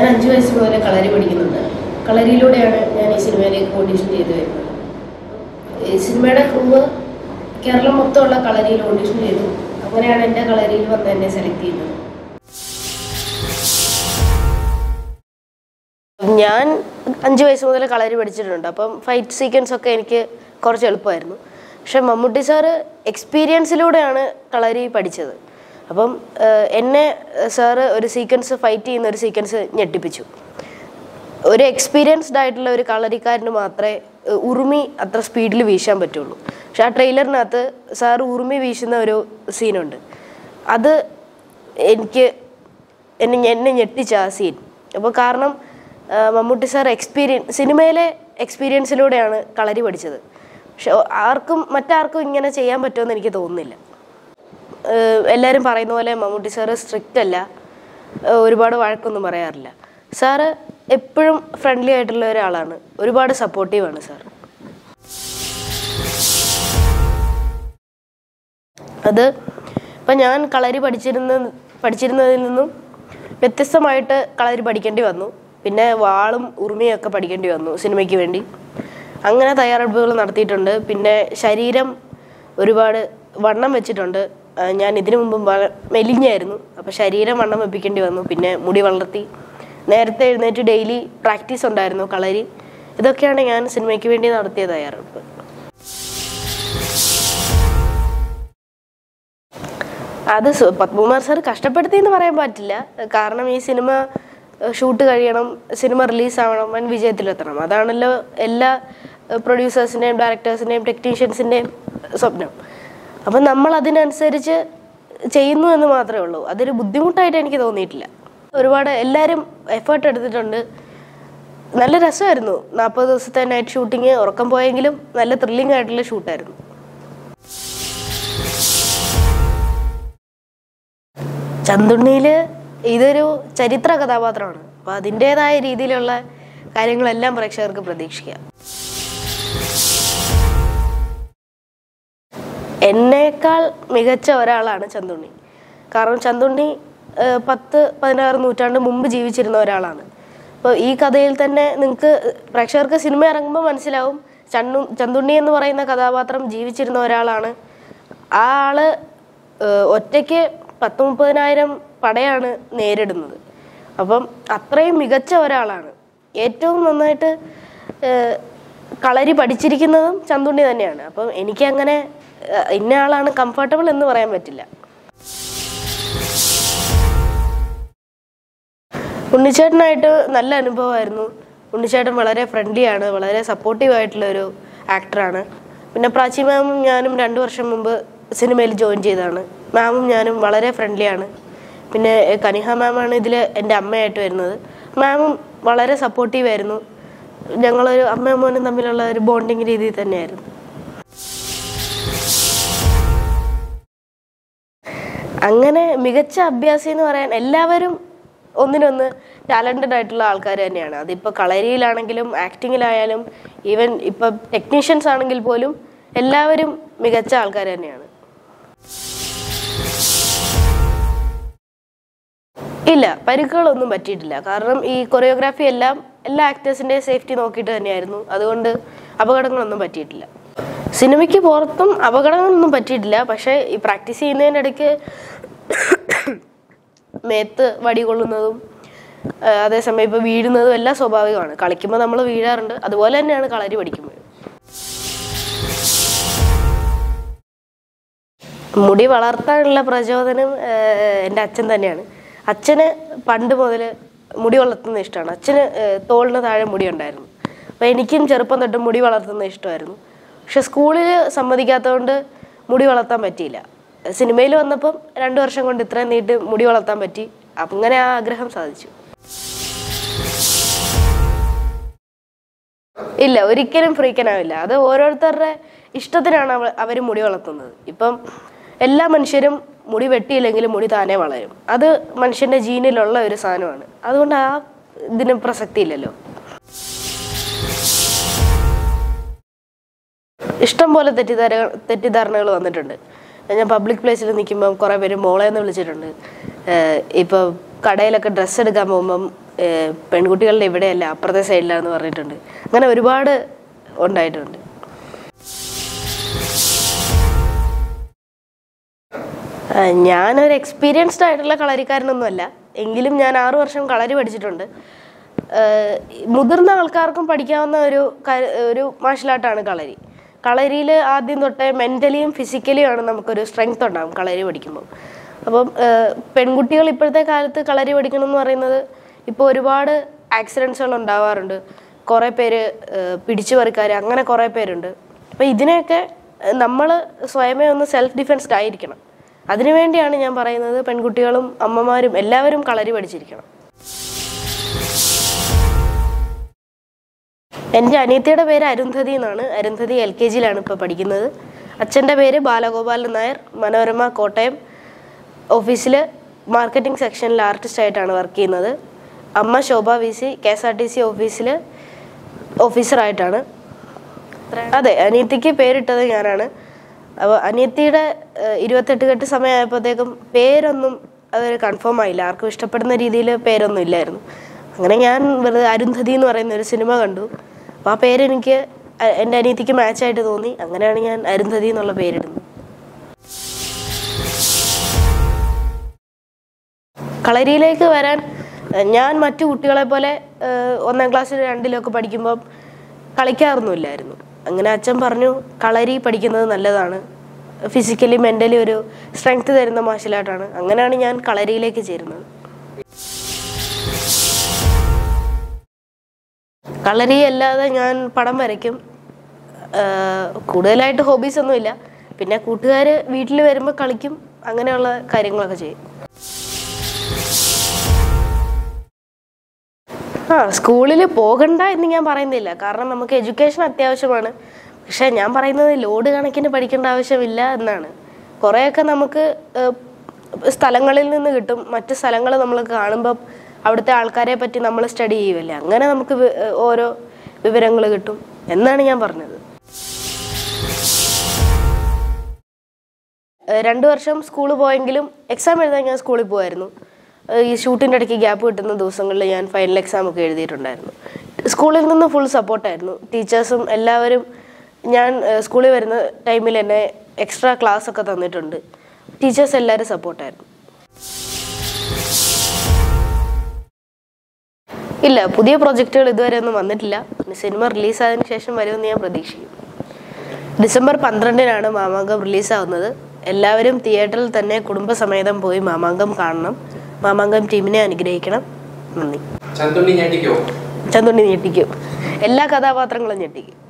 ഞാൻ അഞ്ച് വയസ്സ് മുതൽ കളരി പഠിക്കുന്നുണ്ട് കളരിയിലൂടെയാണ് ഞാൻ ഈ സിനിമയിലേക്ക് ഓഡിഷൻ ചെയ്ത് വരുന്നത് ഈ സിനിമയുടെ ക്രൂവ് കേരളം മൊത്തമുള്ള കളരിയിൽ ഓഡിഷൻ ചെയ്തു അങ്ങനെയാണ് എൻ്റെ കളരിയിൽ വന്ന് എന്നെ സെലക്ട് ചെയ്തത് ഞാൻ അഞ്ച് വയസ്സ് മുതൽ കളരി പഠിച്ചിട്ടുണ്ട് അപ്പം ഫൈറ്റ് സീക്വൻസ് ഒക്കെ എനിക്ക് കുറച്ച് എളുപ്പമായിരുന്നു പക്ഷെ മമ്മൂട്ടി സാറ് എക്സ്പീരിയൻസിലൂടെയാണ് കളരി പഠിച്ചത് അപ്പം ഏഹ്, എന്നെ സാറ് ഒരു സീക്വൻസ് ഫൈറ്റ് ചെയ്യുന്ന ഒരു സീക്വൻസ് ഞെട്ടിപ്പിച്ചു ഒരു എക്സ്പീരിയൻസ്ഡ് ആയിട്ടുള്ള ഒരു കളരിക്കാരന് മാത്രമേ ഏഹ്, ഉറുമി അത്ര സ്പീഡിൽ വീശാൻ പറ്റുള്ളൂ പക്ഷെ ആ ട്രെയിലറിനകത്ത് സാർ ഉറുമി വീശുന്ന ഒരു സീനുണ്ട് അത് എനിക്ക് എന്നെ എന്നെ ഞെട്ടിച്ച ആ സീൻ അപ്പോൾ കാരണം ആ, മമ്മൂട്ടി സാർ എക്സ്പീരിയൻസ് സിനിമയിലെ എക്സ്പീരിയൻസിലൂടെയാണ് കളരി പഠിച്ചത് പക്ഷെ ആർക്കും മറ്റാർക്കും ഇങ്ങനെ ചെയ്യാൻ പറ്റുമെന്ന് എനിക്ക് തോന്നുന്നില്ല ഏഹ് എല്ലാവരും പറയുന്ന പോലെ മമ്മൂട്ടി സാറ് സ്ട്രിക്റ്റ് അല്ല ഏഹ് ഒരുപാട് വഴക്കൊന്നും പറയാറില്ല സാറ് എപ്പോഴും ഫ്രണ്ട്ലി ആയിട്ടുള്ള ഒരാളാണ് ഒരുപാട് സപ്പോർട്ടീവാണ് സാർ അത് ഇപ്പം ഞാൻ കളരി പഠിച്ചിരുന്ന പഠിച്ചിരുന്നതിൽ നിന്നും വ്യത്യസ്തമായിട്ട് കളരി പഠിക്കേണ്ടി വന്നു പിന്നെ വാളും ഉറുമിയും ഒക്കെ പഠിക്കേണ്ടി വന്നു സിനിമയ്ക്ക് വേണ്ടി അങ്ങനെ തയ്യാറെടുപ്പുകൾ നടത്തിയിട്ടുണ്ട് പിന്നെ ശരീരം ഒരുപാട് വണ്ണം വെച്ചിട്ടുണ്ട് ആ, ഞാൻ ഇതിനു മുമ്പ് വള- മെലിഞ്ഞായിരുന്നു അപ്പോൾ ശരീരം വണ്ണം വെപ്പിക്കേണ്ടി വന്നു പിന്നെ മുടി വളർത്തി നേരത്തെ എഴുന്നേറ്റ് ഡെയിലി പ്രാക്ടീസ് ഉണ്ടായിരുന്നു കളരി ഇതൊക്കെയാണ് ഞാൻ സിനിമയ്ക്ക് വേണ്ടി നടത്തിയ തയ്യാറെടുപ്പ് അത് സു- പത്മകുമാർ സാർ കഷ്ടപ്പെടുത്തി എന്ന് പറയാൻ പറ്റില്ല കാരണം ഈ സിനിമ ഷൂട്ട് കഴിയണം സിനിമ റിലീസാവണം വൻ വിജയത്തിലെത്തണം അതാണല്ലോ എല്ലാ പ്രൊഡ്യൂസേഴ്സിൻ്റെയും ഡയറക്ടേഴ്സിൻ്റെയും ടെക്നീഷ്യൻസിൻ്റെയും സ്വപ്നം അപ്പം നമ്മൾ അതിനനുസരിച്ച് ചെയ്യുന്നു എന്ന് മാത്രമേ ഉള്ളൂ അതൊരു ബുദ്ധിമുട്ടായിട്ട് എനിക്ക് തോന്നിയിട്ടില്ല ഒരുപാട് എല്ലാവരും എഫേർട്ട് എടുത്തിട്ടുണ്ട് നല്ല രസമായിരുന്നു നാൽപ്പത് ദിവസത്തെ നൈറ്റ് ഷൂട്ടിങ് ഉറക്കം പോയെങ്കിലും നല്ല ത്രില്ലിംഗ് ആയിട്ടുള്ള ഷൂട്ടായിരുന്നു ചന്തുണ്ണിയില് ഇതൊരു ചരിത്ര കഥാപാത്രമാണ് അപ്പൊ അതിൻ്റെതായ രീതിയിലുള്ള കാര്യങ്ങളെല്ലാം പ്രേക്ഷകർക്ക് പ്രതീക്ഷിക്കാം എന്നേക്കാൾ മികച്ച ഒരാളാണ് ചന്തുണ്ണി കാരണം ചന്തുണ്ണി ഏഹ്, പത്ത് പതിനാറ് നൂറ്റാണ്ട് മുമ്പ് ജീവിച്ചിരുന്ന ഒരാളാണ് അപ്പോൾ ഈ കഥയിൽ തന്നെ നിങ്ങൾക്ക് പ്രേക്ഷകർക്ക് സിനിമ ഇറങ്ങുമ്പോൾ മനസ്സിലാവും ചണ്ണു ചന്തുണ്ണി എന്ന് പറയുന്ന കഥാപാത്രം ജീവിച്ചിരുന്ന ഒരാളാണ് ആ ആള് ഏഹ്, ഒറ്റയ്ക്ക് പത്ത് മുപ്പതിനായിരം പടയാണ് നേരിടുന്നത് അപ്പം അത്രയും മികച്ച ഒരാളാണ് ഏറ്റവും നന്നായിട്ട് ഏഹ്, കളരി പഠിച്ചിരിക്കുന്നതും ചന്തുണ്ണി തന്നെയാണ് അപ്പം എനിക്ക് അങ്ങനെ ഏഹ്, ഇന്ന ആളാണ് കംഫർട്ടബിൾ എന്ന് പറയാൻ പറ്റില്ല ഉണ്ണിച്ചേട്ടനായിട്ട് നല്ല അനുഭവമായിരുന്നു ഉണ്ണിച്ചേട്ടൻ വളരെ ഫ്രണ്ട്ലി ആണ് വളരെ സപ്പോർട്ടീവ് ആയിട്ടുള്ള ഒരു ആക്ടറാണ് പിന്നെ പ്രാചി മാമും ഞാനും രണ്ട് വർഷം മുമ്പ് സിനിമയിൽ ജോയിൻ ചെയ്തതാണ് മാമും ഞാനും വളരെ ഫ്രണ്ട്ലി ആണ് പിന്നെ എഹ്, കനിഹ മാമാണ് ഇതിൽ എൻ്റെ അമ്മയായിട്ട് വരുന്നത് മാമും വളരെ സപ്പോർട്ടീവ് ആയിരുന്നു ഞങ്ങളൊരു അമ്മയും മോനും തമ്മിലുള്ള ഒരു ബോണ്ടിങ് രീതിയിൽ തന്നെയായിരുന്നു അങ്ങനെ മികച്ച അഭ്യാസി എന്ന് പറയാൻ എല്ലാവരും ഒന്നിനൊന്ന് ടാലൻറ്റഡ് ആയിട്ടുള്ള ആൾക്കാർ തന്നെയാണ് അതിപ്പോൾ കളരിയിലാണെങ്കിലും ആക്ടിങ്ങിലായാലും ഈവൻ ഇപ്പം ടെക്നീഷ്യൻസ് ആണെങ്കിൽ പോലും എല്ലാവരും മികച്ച ആൾക്കാർ തന്നെയാണ് ഇല്ല പരിക്കുകളൊന്നും പറ്റിയിട്ടില്ല കാരണം ഈ കൊറിയോഗ്രാഫി എല്ലാം എല്ലാ ആക്ടേഴ്സിൻ്റെയും സേഫ്റ്റി നോക്കിയിട്ട് തന്നെയായിരുന്നു അതുകൊണ്ട് അപകടങ്ങളൊന്നും പറ്റിയിട്ടില്ല സിനിമയ്ക്ക് പുറത്തും അപകടങ്ങളൊന്നും പറ്റിയിട്ടില്ല പക്ഷേ ഈ പ്രാക്ടീസ് ചെയ്യുന്നതിൻ്റെ ഇടയ്ക്ക് മേത്ത് വടി കൊള്ളുന്നതും ആ, അതേസമയം ഇപ്പോൾ വീഴുന്നതും എല്ലാം സ്വാഭാവികമാണ് കളിക്കുമ്പോൾ നമ്മൾ വീഴാറുണ്ട് അതുപോലെ തന്നെയാണ് കളരി പഠിക്കുമ്പോൾ മുടി വളർത്താനുള്ള പ്രചോദനം ഏഹ്, എൻ്റെ അച്ഛൻ തന്നെയാണ് അച്ഛന് പണ്ട് മുതൽ മുടി വളർത്തുന്നത് ഇഷ്ടമാണ് അച്ഛന് ഏഹ്, തോളിന് താഴെ മുടി ഉണ്ടായിരുന്നു അപ്പോൾ എനിക്കും ചെറുപ്പം തൊട്ട് മുടി വളർത്തുന്നത് ഇഷ്ടമായിരുന്നു പക്ഷെ സ്കൂളിൽ സമ്മതിക്കാത്തതുകൊണ്ട് മുടി വളർത്താൻ പറ്റിയില്ല സിനിമയിൽ വന്നപ്പം രണ്ട് വർഷം കൊണ്ട് ഇത്രയും നീട്ട് മുടി വളർത്താൻ പറ്റി അങ്ങനെ ആ ആഗ്രഹം സാധിച്ചു ഇല്ല ഒരിക്കലും ഫ്രീക്കനാവില്ല അത് ഓരോരുത്തരുടെ ഇഷ്ടത്തിനാണ് അവ അവർ മുടി വളർത്തുന്നത് ഇപ്പം എല്ലാ മനുഷ്യരും മുടി വെട്ടിയില്ലെങ്കിലും മുടി താനേ വളരും അത് മനുഷ്യന്റെ ജീനിലുള്ള ഒരു സാധനമാണ് അതുകൊണ്ട് ആ ഇതിന് പ്രസക്തി ഇല്ലല്ലോ ഇഷ്ടം പോലെ തെറ്റിദ്ധാര തെറ്റിദ്ധാരണകൾ വന്നിട്ടുണ്ട് ഞാൻ പബ്ലിക് പ്ലേസിൽ നിൽക്കുമ്പോൾ കുറേ പേര് മോളെ എന്ന് വിളിച്ചിട്ടുണ്ട് ഏഹ് ഇപ്പൊ കടയിലൊക്കെ ഡ്രസ്സ് എടുക്കാൻ പോകുമ്പം ഏഹ്, പെൺകുട്ടികളുടെ ഇവിടെയല്ല അപ്പുറത്തെ സൈഡിലാന്ന് പറഞ്ഞിട്ടുണ്ട് അങ്ങനെ ഒരുപാട് ഉണ്ടായിട്ടുണ്ട് ആ, ഞാനൊരു എക്സ്പീരിയൻസ്ഡ് ആയിട്ടുള്ള കളരിക്കാരനൊന്നുമല്ല എങ്കിലും ഞാൻ ആറു വർഷം കളരി പഠിച്ചിട്ടുണ്ട് ഏഹ്, മുതിർന്ന ആൾക്കാർക്കും പഠിക്കാവുന്ന ഒരു ക- ഒരു മാർഷൽ ആർട്ടാണ് കളരി കളരിയിൽ ആദ്യം തൊട്ടേ മെൻ്റലിയും ഫിസിക്കലിയും ആണ് നമുക്കൊരു സ്ട്രെങ്ത് ഉണ്ടാകും കളരി പഠിക്കുമ്പോൾ അപ്പം ഏഹ്, പെൺകുട്ടികൾ ഇപ്പോഴത്തെ കാലത്ത് കളരി പഠിക്കണം എന്ന് പറയുന്നത് ഇപ്പോൾ ഒരുപാട് ആക്സിഡൻസുകൾ ഉണ്ടാവാറുണ്ട് കുറേ പേര് ഏഹ്, പിടിച്ചു പറിക്കാർ അങ്ങനെ കുറേ പേരുണ്ട് അപ്പോൾ ഇതിനെയൊക്കെ നമ്മൾ സ്വയമേ ഒന്ന് സെൽഫ് ഡിഫെൻസ്ഡ് ആയിരിക്കണം അതിനുവേണ്ടിയാണ് ഞാൻ പറയുന്നത് പെൺകുട്ടികളും അമ്മമാരും എല്ലാവരും കളരി പഠിച്ചിരിക്കണം എൻ്റെ അനിയത്തിയുടെ പേര് അരുന്ധതി എന്നാണ് അരുന്ധതി എൽ കെ ജിയിലാണ് ഇപ്പോൾ പഠിക്കുന്നത് അച്ഛൻ്റെ പേര് ബാലഗോപാലൻ നായർ മനോരമ കോട്ടയം ഓഫീസിൽ മാർക്കറ്റിംഗ് സെക്ഷനിൽ ആർട്ടിസ്റ്റ് ആയിട്ടാണ് വർക്ക് ചെയ്യുന്നത് അമ്മ Shobha V C K S R T C ഓഫീസിൽ ഓഫീസറായിട്ടാണ് അതെ അനിയത്തിക്ക് പേരിട്ടത് ഞാനാണ് അപ്പോൾ അനിയത്തിയുടെ ഏഹ്, ഇരുപത്തെട്ട് കെട്ട് സമയമായപ്പോഴത്തേക്കും പേരൊന്നും അതൊരു കൺഫേം ആയില്ല ആർക്കും ഇഷ്ടപ്പെടുന്ന രീതിയിൽ പേരൊന്നും ഇല്ലായിരുന്നു അങ്ങനെ ഞാൻ വെറുതെ അരുന്ധതി എന്ന് പറയുന്ന ഒരു സിനിമ കണ്ടു അപ്പോൾ ആ പേരെനിക്ക് അ- എൻ്റെ അനിയത്തിക്ക് മാച്ചായിട്ട് തോന്നി അങ്ങനെയാണ് ഞാൻ അരുന്ധതി എന്നുള്ള പേരിടുന്നത് കളരിയിലേക്ക് വരാൻ ഏഹ്, ഞാൻ മറ്റു കുട്ടികളെ പോലെ ഏഹ്, ഒന്നാം ക്ലാസ്സിൽ രണ്ടിലൊക്കെ പഠിക്കുമ്പം കളിക്കാറൊന്നുമില്ലായിരുന്നു അങ്ങനെ അച്ഛൻ പറഞ്ഞു കളരി പഠിക്കുന്നത് നല്ലതാണ് ഫിസിക്കലി മെൻ്റലി ഒരു സ്ട്രെങ്ത് തരുന്ന മാർഷൽ ആർട്ടാണ് അങ്ങനെയാണ് ഞാൻ കളരിയിലേക്ക് ചേരുന്നത് കളരി അല്ലാതെ ഞാൻ പടം വരയ്ക്കും ആഹ് കൂടുതലായിട്ട് ഹോബീസ് ഒന്നുമില്ല പിന്നെ കൂട്ടുകാർ വീട്ടിൽ വരുമ്പോൾ കളിക്കും അങ്ങനെയുള്ള കാര്യങ്ങളൊക്കെ ചെയ്യും ആ സ്കൂളിൽ പോകണ്ട എന്ന് ഞാൻ പറയുന്നില്ല കാരണം നമുക്ക് എഡ്യൂക്കേഷൻ അത്യാവശ്യമാണ് പക്ഷേ ഞാൻ പറയുന്നത് ലോഡ് കണക്കിന് പഠിക്കേണ്ട ആവശ്യമില്ല എന്നാണ് കുറേയൊക്കെ നമുക്ക് ഏഹ്, സ്ഥലങ്ങളിൽ നിന്ന് കിട്ടും മറ്റ് സ്ഥലങ്ങൾ നമ്മൾ കാണുമ്പോൾ അവിടുത്തെ ആൾക്കാരെ പറ്റി നമ്മൾ സ്റ്റഡി ചെയ്യുമല്ലേ അങ്ങനെ നമുക്ക് വി- ഏഹ്, ഓരോ വിവരങ്ങൾ കിട്ടും എന്നാണ് ഞാൻ പറഞ്ഞത് ഏഹ് രണ്ട് വർഷം സ്കൂളിൽ പോയെങ്കിലും എക്സാം എഴുതാൻ ഞാൻ സ്കൂളിൽ പോകുമായിരുന്നു ഏഹ് ഈ ഷൂട്ടിൻ്റെ ഇടയ്ക്ക് ഗ്യാപ്പ് കിട്ടുന്ന ദിവസങ്ങളിൽ ഞാൻ ഫൈനൽ എക്സാം ഒക്കെ എഴുതിയിട്ടുണ്ടായിരുന്നു സ്കൂളിൽ നിന്ന് ഫുൾ സപ്പോർട്ടായിരുന്നു ടീച്ചേഴ്സും എല്ലാവരും ഞാൻ ഏഹ് സ്കൂളിൽ വരുന്ന ടൈമിൽ എന്നെ എക്സ്ട്രാ ക്ലാസ് ഒക്കെ തന്നിട്ടുണ്ട് ടീച്ചേഴ്സ് എല്ലാവരും സപ്പോർട്ടായിരുന്നു ഇല്ല പുതിയ പ്രൊജക്റ്റുകൾ ഇതുവരെ ഒന്നും വന്നിട്ടില്ല പിന്നെ സിനിമ റിലീസായതിനു ശേഷം വരുമെന്ന് ഞാൻ പ്രതീക്ഷിക്കും ഡിസംബർ പന്ത്രണ്ടിനാണ് മാമാങ്കം റിലീസാവുന്നത് എല്ലാവരും തിയേറ്ററിൽ തന്നെ കുടുംബസമേതം പോയി മാമാങ്കം കാണണം മാമാങ്കം ടീമിനെ അനുഗ്രഹിക്കണം നന്ദി ചന്തുണ്ണി ഞെട്ടിക്കോ ചന്തുണ്ണി ഞെട്ടിക്കും എല്ലാ കഥാപാത്രങ്ങളും ഞെട്ടിക്കും